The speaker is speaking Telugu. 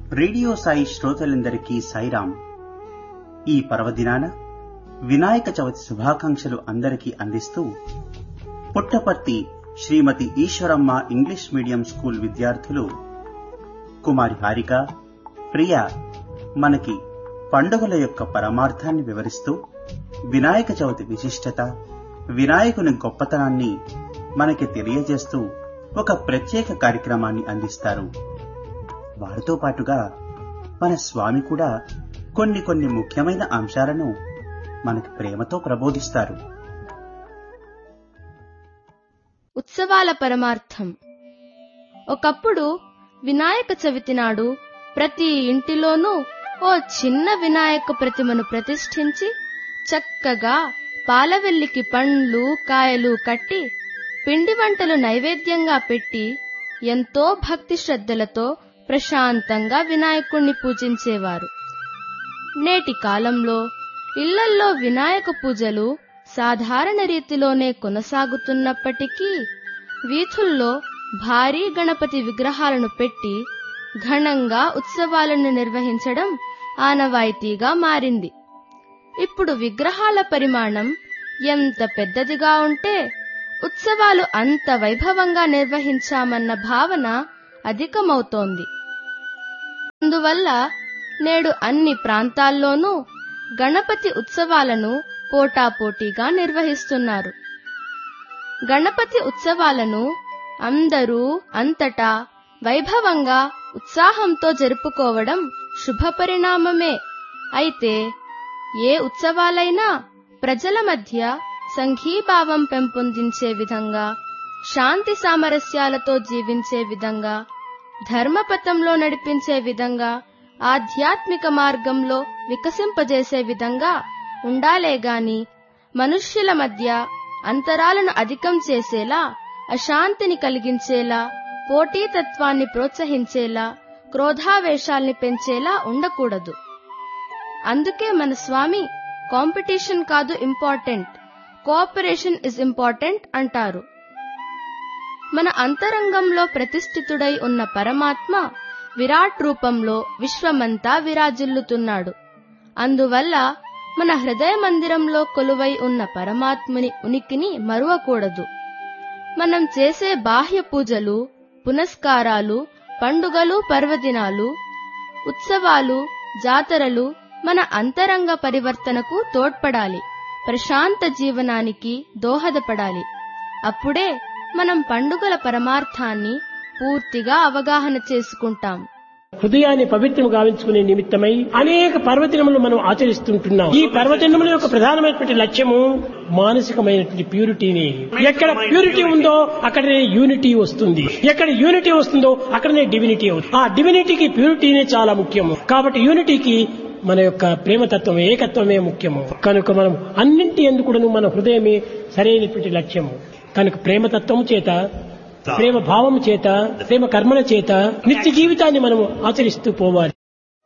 రేడియో సాయి శ్రోతలందరికీ సాయిరాం ఈ పర్వదినాన వినాయక చవితి శుభాకాంక్షలు అందరికీ అందిస్తూ Puttaparthi Srimathi Eswaramma English medium school విద్యార్థులు కుమారి హారిక ప్రియ మనకి పండుగల యొక్క పరమార్థాన్ని వివరిస్తూ వినాయక చవితి విశిష్టత వినాయకుని గొప్పతనాన్ని మనకి తెలియజేస్తూ ఒక ప్రత్యేక కార్యక్రమాన్ని అందిస్తారు వారితో పాటుగా మన స్వామి కూడా కొన్ని కొన్ని ముఖ్యమైన అంశాలను మనకి ప్రేమతో ప్రబోధిస్తారు ఉత్సవాల పరమార్థం ఒకప్పుడు వినాయక చవితి నాడు ప్రతి ఇంటిలోనూ ఓ చిన్న వినాయక ప్రతిమను ప్రతిష్ఠించి చక్కగా పాలవెల్లికి పండ్లు కాయలు కట్టి పిండి వంటలు నైవేద్యంగా పెట్టి ఎంతో భక్తి శ్రద్ధలతో ప్రశాంతంగా వినాయకుణ్ణి పూజించేవారు నేటి కాలంలో ఇళ్లల్లో వినాయక పూజలు సాధారణ రీతిలోనే కొనసాగుతున్నప్పటికీ వీధుల్లో భారీ గణపతి విగ్రహాలను పెట్టి ఘనంగా ఉత్సవాలను నిర్వహించడం ఆనవాయితీగా మారింది ఇప్పుడు విగ్రహాల పరిమాణం ఎంత పెద్దదిగా ఉంటే ఉత్సవాలు అంత వైభవంగా నిర్వహించామన్న భావన అధికమవుతోంది అందువల్ల నేడు అన్ని ప్రాంతాల్లోనూ గణపతి ఉత్సవాలను పోటాపోటీగా నిర్వహిస్తున్నారు గణపతి ఉత్సవాలను అందరూ అంతటా వైభవంగా ఉత్సాహంతో జరుపుకోవడం శుభపరిణామమే అయితే ఏ ఉత్సవాలైనా ప్రజల మధ్య సంఘీభావం పెంపొందించే విధంగా శాంతి సామరస్యాలతో జీవించే విధంగా ధర్మపథంలో నడిపించే విధంగా ఆధ్యాత్మిక మార్గంలో వికసింపజేసే విధంగా ఉండాలే గాని మనుష్యుల మధ్య అంతరాలను అధికం చేసేలా అశాంతిని కలిగించేలా పోటీతత్వాన్ని ప్రోత్సహించేలా క్రోధావేశాల్ని పెంచేలా ఉండకూడదు అందుకే మన స్వామి కాంపిటీషన్ కాదు ఇంపార్టెంట్ కోఆపరేషన్ ఇస్ ఇంపార్టెంట్ అంటారు మన అంతరంగంలో ప్రతిష్ఠితుడై ఉన్న పరమాత్మ విరాట్ రూపంలో విశ్వమంతా విరాజిల్లుతున్నాడు అందువల్ల మన హృదయ మందిరంలో కొలువై ఉన్న పరమాత్ముని ఉనికిని మరువకూడదు మనం చేసే బాహ్య పూజలు పునస్కారాలు పండుగలు పర్వదినాలు ఉత్సవాలు జాతరలు మన అంతరంగ పరివర్తనకు తోడ్పడాలి ప్రశాంత జీవనానికి దోహదపడాలి అప్పుడే మనం పండుగల పరమార్థాన్ని పూర్తిగా అవగాహన చేసుకుంటాం హృదయాన్ని పవిత్రం గావించుకునే నిమిత్తమై అనేక పర్వదినములు మనం ఆచరిస్తుంటున్నాం ఈ పర్వదినముల యొక్క ప్రధానమైనటువంటి లక్ష్యము మానసికమైనటువంటి ప్యూరిటీని ఎక్కడ ప్యూరిటీ ఉందో అక్కడనే యూనిటీ వస్తుంది ఎక్కడ యూనిటీ వస్తుందో అక్కడనే డివినిటీ అవుతుంది ఆ డివినిటీకి ప్యూరిటీనే చాలా ముఖ్యము కాబట్టి యూనిటీకి మన యొక్క ప్రేమతత్వం ఏకత్వమే ముఖ్యము కనుక మనం అన్నింటి ఎందుకు మన హృదయమే సరైనటువంటి లక్ష్యము కనుక ప్రేమతత్వం చేత ప్రేమ భావం చేత ప్రేమ కర్మల చేత నిత్య జీవితాన్ని మనం ఆచరిస్తూ పోవాలి